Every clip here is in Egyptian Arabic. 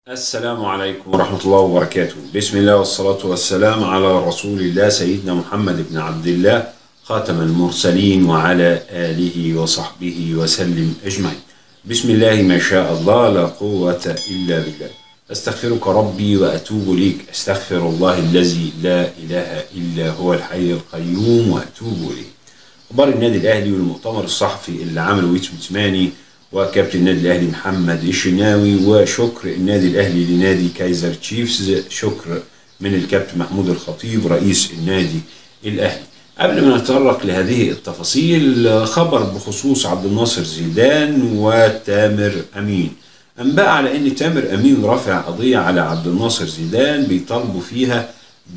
السلام عليكم ورحمة الله وبركاته بسم الله والصلاة والسلام على رسول الله سيدنا محمد بن عبد الله خاتم المرسلين وعلى آله وصحبه وسلم أجمعين بسم الله ما شاء الله لا قوة إلا بالله أستغفرك ربي وأتوب ليك أستغفر الله الذي لا إله إلا هو الحي القيوم وأتوب إليه أخبار النادي الأهلي والمؤتمر الصحفي اللي عمله ويتس موتماني وكابتن النادي الاهلي محمد الشناوي وشكر النادي الاهلي لنادي كايزر تشيفز شكر من الكابتن محمود الخطيب رئيس النادي الاهلي قبل ما نتطرق لهذه التفاصيل خبر بخصوص عبد الناصر زيدان وتامر امين انباء على ان تامر امين رافع قضيه على عبد الناصر زيدان بيطالبوا فيها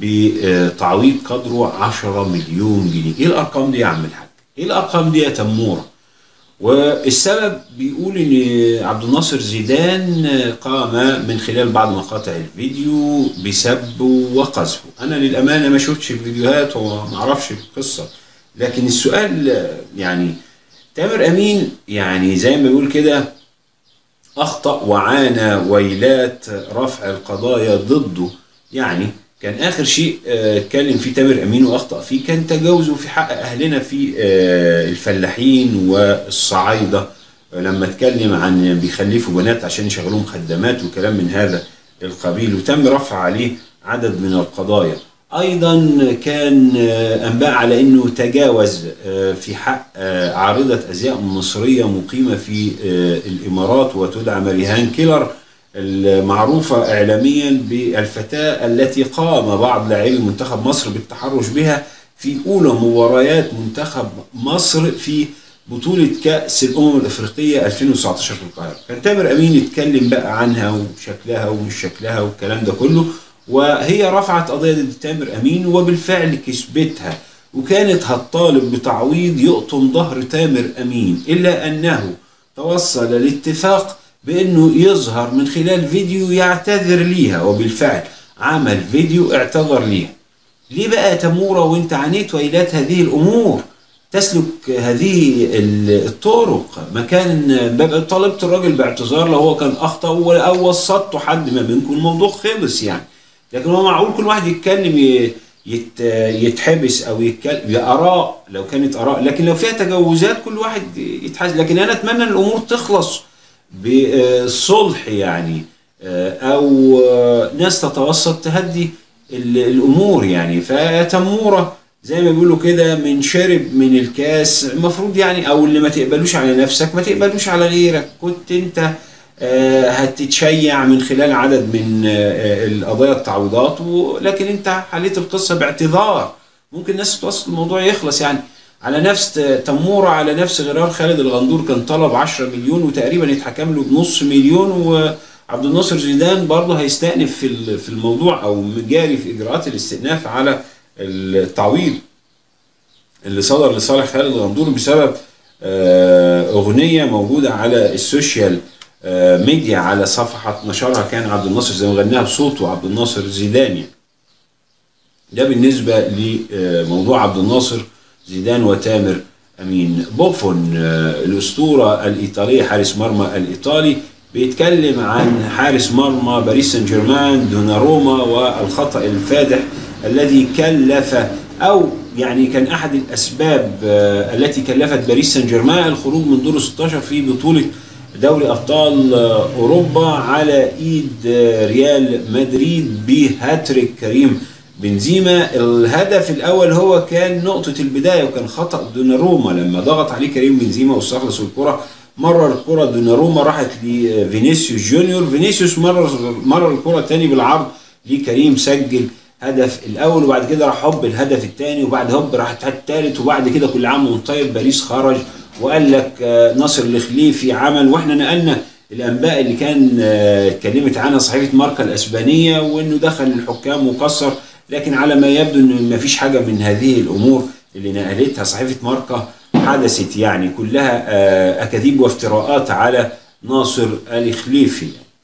بتعويض قدره 10 مليون جنيه ايه الارقام دي يا عم الحاج ايه الارقام دي يا تموره والسبب بيقول ان عبد الناصر زيدان قام من خلال بعض مقاطع الفيديو بسب وقذفه انا للامانه ما شفتش الفيديوهات وما اعرفش القصه لكن السؤال يعني تامر امين يعني زي ما بيقول كده اخطا وعانى ويلات رفع القضايا ضده يعني كان اخر شيء اتكلم فيه تامر امين واخطا فيه كان تجاوزه في حق اهلنا في الفلاحين والصعايده لما اتكلم عن بيخلفوا بنات عشان يشغلوهم خدامات وكلام من هذا القبيل وتم رفع عليه عدد من القضايا ايضا كان انباء على انه تجاوز في حق عارضه ازياء مصريه مقيمه في الامارات وتدعى مريهان كيلر المعروفة إعلاميا بالفتاة التي قام بعض لاعبي منتخب مصر بالتحرش بها في أولى مباريات منتخب مصر في بطولة كأس الأمم الأفريقية 2019 في القاهرة كان تامر أمين يتكلم بقى عنها وشكلها ومش شكلها والكلام ده كله وهي رفعت قضية ضد تامر أمين وبالفعل كسبتها وكانت هتطالب بتعويض يقطم ظهر تامر أمين إلا أنه توصل لاتفاق بانه يظهر من خلال فيديو يعتذر ليها وبالفعل عمل فيديو اعتذر ليها ليه بقى يا تمورة وانت عانيت ويلات هذه الامور تسلك هذه الطرق ما كان طالبت الراجل باعتذار لو هو كان اخطا او وسطته حد ما بينكم الموضوع خلص يعني لكن هو معقول كل واحد يتكلم يت يتحبس او يتكلم باراء لو كانت اراء لكن لو فيها تجاوزات كل واحد يتحاسب لكن انا اتمنى ان الامور تخلص بالصلح يعني او ناس تتوسط تهدي الامور يعني فتموره زي ما بيقولوا كده من شرب من الكاس المفروض يعني او اللي ما تقبلوش على نفسك ما تقبلوش على غيرك كنت انت هتتشيع من خلال عدد من القضايا التعويضات لكن انت حليت القصه باعتذار ممكن الناس توصل الموضوع يخلص يعني على نفس تمورة على نفس غرار خالد الغندور كان طلب 10 مليون وتقريبا يتحكم له بنص مليون وعبد الناصر زيدان برضه هيستأنف في في الموضوع او جاري في اجراءات الاستئناف على التعويض اللي صدر لصالح خالد الغندور بسبب اغنيه موجوده على السوشيال ميديا على صفحه نشرها كان عبد الناصر زي ما غناها بصوته عبد الناصر زيدان يعني. ده بالنسبه لموضوع عبد الناصر زيدان وتامر امين بوفون الاسطوره الايطاليه حارس مرمى الايطالي بيتكلم عن حارس مرمى باريس سان جيرمان دوناروما والخطا الفادح الذي كلف او يعني كان احد الاسباب التي كلفت باريس سان جيرمان الخروج من دور 16 في بطوله دوري ابطال اوروبا على ايد ريال مدريد بهاتريك كريم بنزيما الهدف الاول هو كان نقطه البدايه وكان خطا دوناروما لما ضغط عليه كريم بنزيما واستخلص الكره مرر الكره دوناروما راحت لفينيسيوس جونيور فينيسيوس مرر مرر الكره تاني بالعرض لكريم سجل هدف الاول وبعد كده راح هوب الهدف الثاني وبعد هوب راح الثالث وبعد كده كل عام وانت طيب باريس خرج وقال لك ناصر الخليفي عمل واحنا نقلنا الانباء اللي كان اتكلمت عنها صحيفه ماركا الاسبانيه وانه دخل الحكام وكسر لكن على ما يبدو ان ما فيش حاجه من هذه الامور اللي نقلتها صحيفه ماركا حدثت يعني كلها اكاذيب وافتراءات على ناصر الخليفي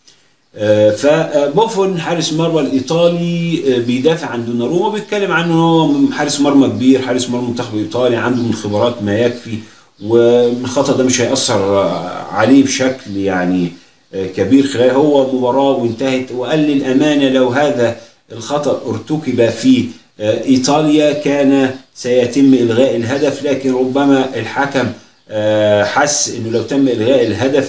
فبوفون حارس مرمى الايطالي بيدافع عن دوناروما بيتكلم عنه هو حارس مرمى كبير حارس مرمى منتخب ايطالي عنده من الخبرات ما يكفي والخطا ده مش هيأثر عليه بشكل يعني كبير خلال هو مباراة وانتهت وقال للأمانة لو هذا الخطأ ارتكب في إيطاليا كان سيتم إلغاء الهدف لكن ربما الحكم حس أنه لو تم إلغاء الهدف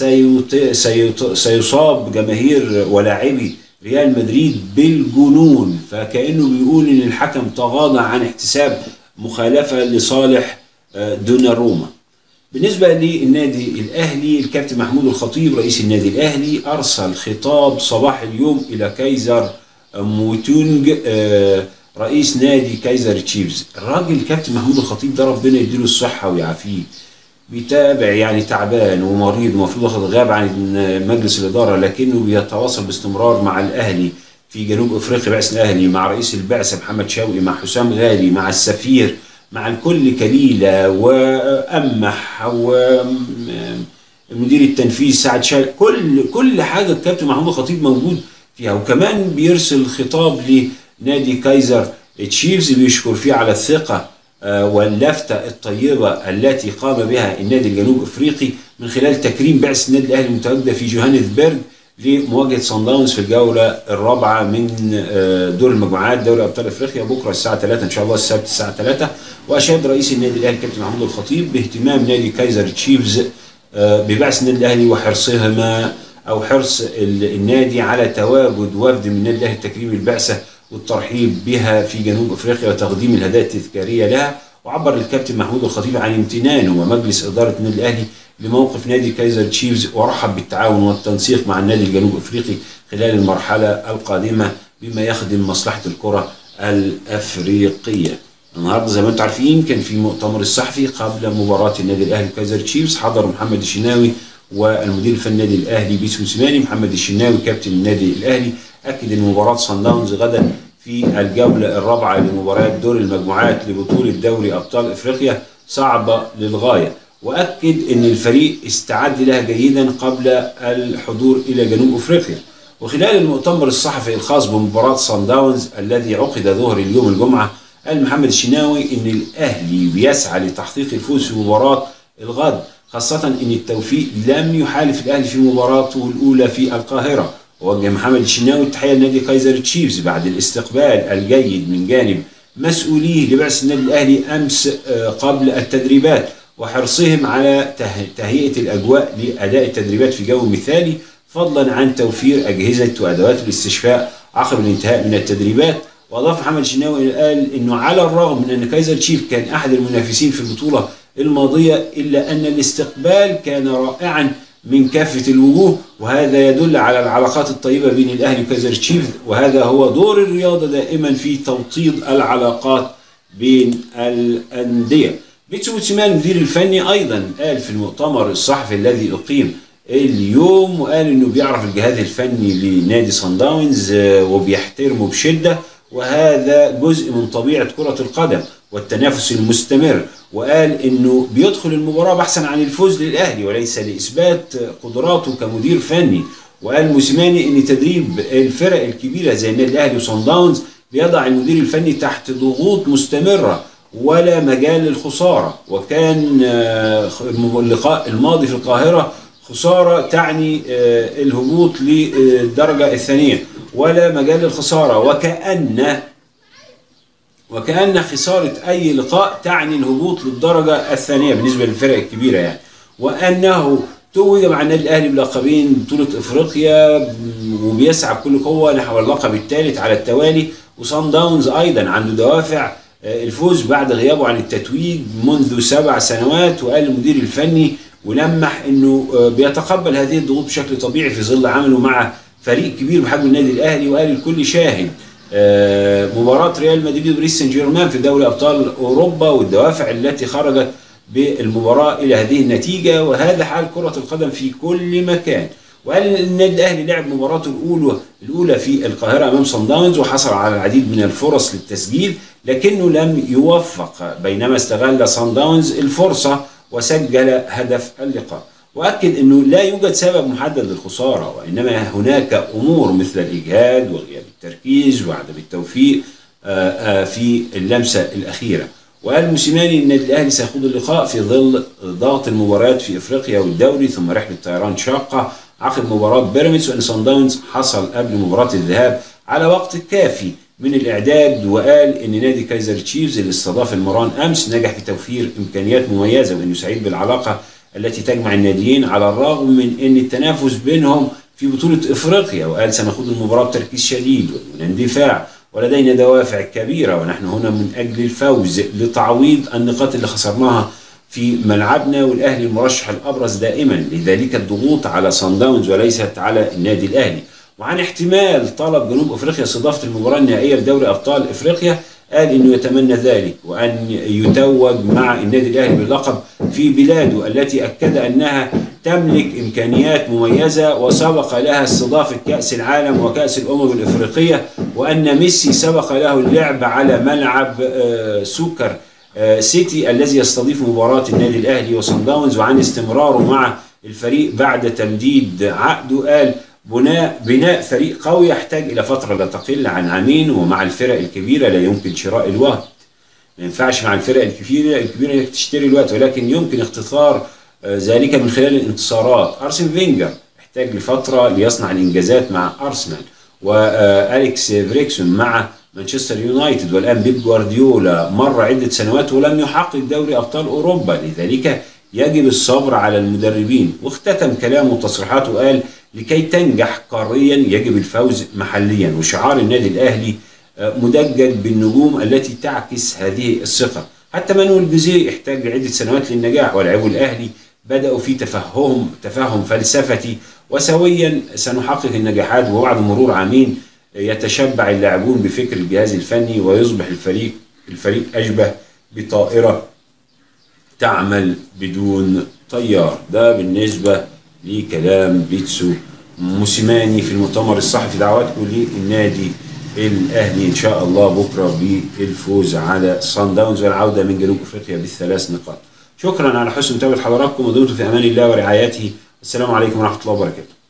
سيصاب جماهير ولاعبي ريال مدريد بالجنون فكأنه بيقول أن الحكم تغاضى عن احتساب مخالفة لصالح دوناروما بالنسبة للنادي الأهلي الكابتن محمود الخطيب رئيس النادي الأهلي أرسل خطاب صباح اليوم إلى كايزر موتونج رئيس نادي كايزر تشيفز الراجل الكابتن محمود الخطيب ده ربنا يديله الصحة ويعافيه بيتابع يعني تعبان ومريض ومفروض واخد غاب عن مجلس الإدارة لكنه بيتواصل باستمرار مع الأهلي في جنوب أفريقيا بعث الأهلي مع رئيس البعثة محمد شوقي مع حسام غالي مع السفير مع الكل كليلة وأمح ومدير التنفيذ سعد شال كل كل حاجة الكابتن محمود الخطيب موجود فيها وكمان بيرسل خطاب لنادي كايزر تشيفز بيشكر فيه على الثقة واللفتة الطيبة التي قام بها النادي الجنوب افريقي من خلال تكريم بعثة النادي الاهلي المتواجدة في جوهانسبرج لمواجهة صن داونز في الجولة الرابعة من دور المجموعات دوري أبطال أفريقيا بكرة الساعة 3 إن شاء الله السبت الساعة 3 وأشاد رئيس النادي الأهلي كابتن محمود الخطيب باهتمام نادي كايزر تشيفز ببعث النادي الأهلي وحرصهما أو حرص النادي على تواجد وفد من النادي الأهلي تكريم البعثة والترحيب بها في جنوب أفريقيا وتقديم الهدايا التذكارية لها وعبر الكابتن محمود الخطيب عن امتنانه ومجلس إدارة النادي الأهلي لموقف نادي كايزر تشيفز ورحب بالتعاون والتنسيق مع النادي الجنوب افريقي خلال المرحله القادمه بما يخدم مصلحه الكره الافريقيه. النهارده زي ما انتم عارفين كان في مؤتمر الصحفي قبل مباراه النادي الاهلي وكايزر تشيفز حضر محمد الشناوي والمدير الفني النادي الاهلي بيسو سيماني محمد الشناوي كابتن النادي الاهلي اكد ان مباراه صن داونز غدا في الجوله الرابعه لمباريات دور المجموعات لبطوله دوري ابطال افريقيا صعبه للغايه. واكد ان الفريق استعد لها جيدا قبل الحضور الى جنوب افريقيا وخلال المؤتمر الصحفي الخاص بمباراه صن داونز الذي عقد ظهر اليوم الجمعه قال محمد الشناوي ان الاهلي بيسعى لتحقيق الفوز في مباراه الغد خاصه ان التوفيق لم يحالف الاهلي في مباراته الاولى في القاهره ووجه محمد الشناوي التحيه لنادي كايزر تشيفز بعد الاستقبال الجيد من جانب مسؤوليه لبعث النادي الاهلي امس قبل التدريبات وحرصهم على تهيئة الأجواء لأداء التدريبات في جو مثالي فضلا عن توفير أجهزة وأدوات الاستشفاء عقب الانتهاء من التدريبات وأضاف محمد الشناوي قال أنه على الرغم من أن كايزر تشيف كان أحد المنافسين في البطولة الماضية إلا أن الاستقبال كان رائعا من كافة الوجوه وهذا يدل على العلاقات الطيبة بين الأهلي وكايزر تشيف وهذا هو دور الرياضة دائما في توطيد العلاقات بين الأندية بيتسو موتسيمان المدير الفني ايضا قال في المؤتمر الصحفي الذي اقيم اليوم وقال انه بيعرف الجهاز الفني لنادي صن داونز وبيحترمه بشده وهذا جزء من طبيعه كره القدم والتنافس المستمر وقال انه بيدخل المباراه بحثا عن الفوز للاهلي وليس لاثبات قدراته كمدير فني وقال موسيماني ان تدريب الفرق الكبيره زي النادي الاهلي وصن داونز بيضع المدير الفني تحت ضغوط مستمره ولا مجال للخسارة وكان اللقاء الماضي في القاهرة خسارة تعني الهبوط للدرجة الثانية ولا مجال للخسارة وكأن وكأن خسارة أي لقاء تعني الهبوط للدرجة الثانية بالنسبة للفرق الكبيرة يعني وأنه توج مع النادي الأهلي بلقبين بطولة إفريقيا وبيسعى بكل قوة نحو اللقب الثالث على التوالي وصن داونز أيضا عنده دوافع الفوز بعد غيابه عن التتويج منذ سبع سنوات وقال المدير الفني ولمح انه بيتقبل هذه الضغوط بشكل طبيعي في ظل عمله مع فريق كبير بحجم النادي الاهلي وقال الكل شاهد مباراة ريال مدريد وباريس سان جيرمان في دوري ابطال اوروبا والدوافع التي خرجت بالمباراة الى هذه النتيجة وهذا حال كرة القدم في كل مكان وقال ان النادي الاهلي لعب مباراته الاولى الاولى في القاهره امام صن داونز وحصل على العديد من الفرص للتسجيل لكنه لم يوفق بينما استغل صن داونز الفرصه وسجل هدف اللقاء واكد انه لا يوجد سبب محدد للخساره وانما هناك امور مثل الاجهاد وغياب التركيز وعدم التوفيق في اللمسه الاخيره وقال موسيماني ان النادي الاهلي سيخوض اللقاء في ظل ضغط المباريات في افريقيا والدوري ثم رحله طيران شاقه عقب مباراة بيراميدز وان صن داونز حصل قبل مباراة الذهاب على وقت كافي من الاعداد وقال ان نادي كايزر تشيفز اللي استضاف المران امس نجح في توفير امكانيات مميزه وانه سعيد بالعلاقه التي تجمع الناديين على الرغم من ان التنافس بينهم في بطوله افريقيا وقال سنخوض المباراه بتركيز شديد والاندفاع ولدينا دوافع كبيره ونحن هنا من اجل الفوز لتعويض النقاط اللي خسرناها في ملعبنا والاهلي المرشح الابرز دائما لذلك الضغوط على صن داونز وليست على النادي الاهلي وعن احتمال طلب جنوب افريقيا استضافه المباراه النهائيه لدوري ابطال افريقيا قال انه يتمنى ذلك وان يتوج مع النادي الاهلي باللقب في بلاده التي اكد انها تملك امكانيات مميزه وسبق لها استضافه كاس العالم وكاس الامم الافريقيه وان ميسي سبق له اللعب على ملعب سوكر سيتي الذي يستضيف مباراه النادي الاهلي وصن داونز وعن استمراره مع الفريق بعد تمديد عقده قال بناء بناء فريق قوي يحتاج الى فتره لا تقل عن عامين ومع الفرق الكبيره لا يمكن شراء الوقت ما ينفعش مع الفرق الكبيره الكبيره انك تشتري الوقت ولكن يمكن اختصار ذلك من خلال الانتصارات ارسن فينجر احتاج لفتره ليصنع الانجازات مع ارسنال واليكس فريكسون مع مانشستر يونايتد والان بيب جوارديولا مر عده سنوات ولم يحقق دوري ابطال اوروبا لذلك يجب الصبر على المدربين واختتم كلامه وتصريحاته قال لكي تنجح قاريا يجب الفوز محليا وشعار النادي الاهلي مدجج بالنجوم التي تعكس هذه الثقه حتى مانويل جوزيه احتاج لعده سنوات للنجاح ولاعبو الاهلي بداوا في تفهم تفهم فلسفتي وسويا سنحقق النجاحات وبعد مرور عامين يتشبع اللاعبون بفكر الجهاز الفني ويصبح الفريق الفريق اشبه بطائره تعمل بدون طيار ده بالنسبه لكلام بيتسو موسيماني في المؤتمر الصحفي دعواتكم للنادي الاهلي ان شاء الله بكره بالفوز على صن داونز والعوده من جنوب افريقيا بالثلاث نقاط. شكرا على حسن متابعه حضراتكم ودمتم في امان الله ورعايته. السلام عليكم ورحمه الله وبركاته.